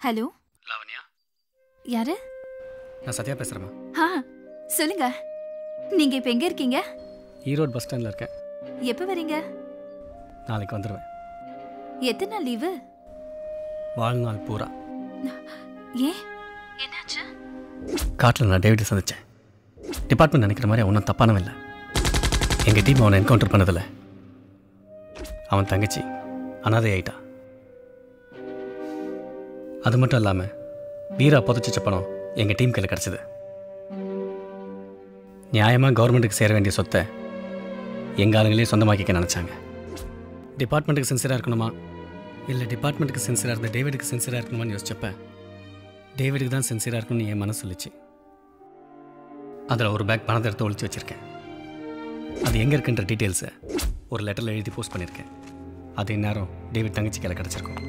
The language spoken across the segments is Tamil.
ஹலோ லாவண்யா யாரு நான் சத்யா பேசுகிறேம்மா ஆ சொல்லுங்க நீங்க இப்ப எங்க இருக்கீங்க ஈரோடு பஸ் ஸ்டாண்டில் இருக்கேன் எப்ப வரீங்க நாளைக்கு வந்துடுவேன் எத்தனை நாள் லீவு வாழ்நாள் பூரா ஏன் என்னாச்சு காட்டில் நான் டேவிட்டை சந்தித்தேன் டிபார்ட்மெண்ட் நினைக்கிற மாதிரி அவனும் தப்பானவன் இல்லை எங்கள் டீம் அவனை என்கவுண்டர் பண்ணதில்ல அவன் தங்கச்சி அனாதை ஆயிட்டா அது மட்டும் இல்லாமல் வீரா புதைச்சிச்ச பணம் எங்கள் டீம் கையில் கிடச்சிது நியாயமாக கவர்மெண்ட்டுக்கு சேர வேண்டிய சொத்தை எங்கள் ஆளுங்களே சொந்தமாக்கிக்க நினச்சாங்க டிபார்ட்மெண்ட்டுக்கு சின்சியராக இருக்கணுமா இல்லை டிபார்ட்மெண்ட்டுக்கு சின்சியராக இருந்த டேவிடுக்கு சின்சியராக இருக்கணுமான்னு யோசிச்சப்ப டேவிடுக்கு தான் சின்சியராக இருக்கணும்னு என் மனசு சொல்லிச்சு அதில் ஒரு பேக் பணத்தை எடுத்து ஒழிச்சு வச்சுருக்கேன் அது எங்கே இருக்குன்ற டீட்டெயில்ஸை ஒரு லெட்டரில் எழுதி போஸ்ட் பண்ணியிருக்கேன் அது இந்நேரம் டேவிட் தங்கச்சி கையில் கிடச்சிருக்கும்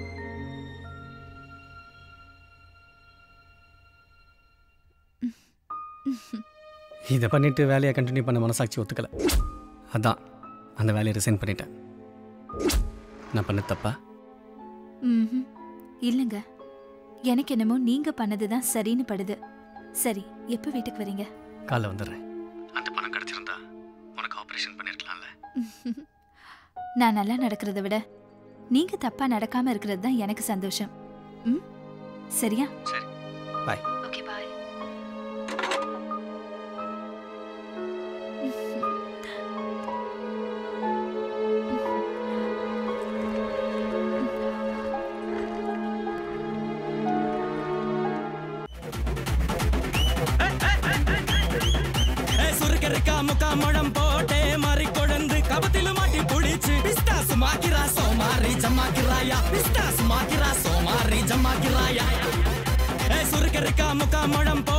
இதை பண்ணிட்டு வேலையை கண்டினியூ பண்ண மனசாட்சி ஒத்துக்கலை அதான் அந்த வேலையை ரிசைன் பண்ணிட்டேன் நான் பண்ண தப்பா ம்ஹும். இல்லைங்க எனக்கு என்னமோ நீங்க பண்ணதுதான் சரின்னு படுது சரி எப்ப வீட்டுக்கு வரீங்க காலைல வந்துடுறேன் அந்த பணம் கிடச்சிருந்தா உனக்கு ஆப்ரேஷன் பண்ணியிருக்கலாம்ல நான் நல்லா நடக்கிறத விட நீங்க தப்பா நடக்காம இருக்கிறது தான் எனக்கு சந்தோஷம் ம் சரியா சரி பாய் ஓகே பாய் சுருக்கருக்கா முக்கா முழம் போட்டே மாறி கொழுந்து கபத்தில மாட்டி புடிச்சு பிஸ்தாசு மாக்கிரா சோமாரி ஜமாக்கிராயா பிஸ்தாசு மாக்கிரா சோமாரி ஜமாக்கிராயா சுருக்கருக்கா முக்கா முழம் போ